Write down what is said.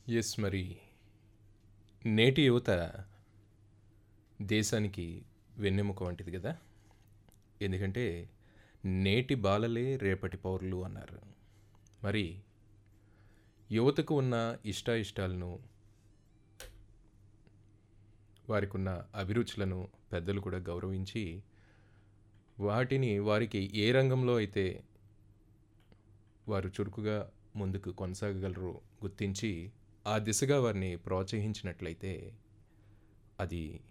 yes మరి నేటి యువత దేశానికి వెన్నెముక వంటిది కదా ఎందుకంటే నేటి బాలలే రేపటి పౌరులు అన్నారు మరి యువతకు ఉన్న ఇష్టాయిష్టాలను వారికి ఉన్న అభిరుచులను పెద్దలు కూడా గౌరవించి వాటిని వారికి ఏ రంగంలో అయితే వారు చురుకుగా ముందుకు కొనసాగగలరు గుర్తించి ఆ దిశగా వారిని ప్రోత్సహించినట్లయితే అది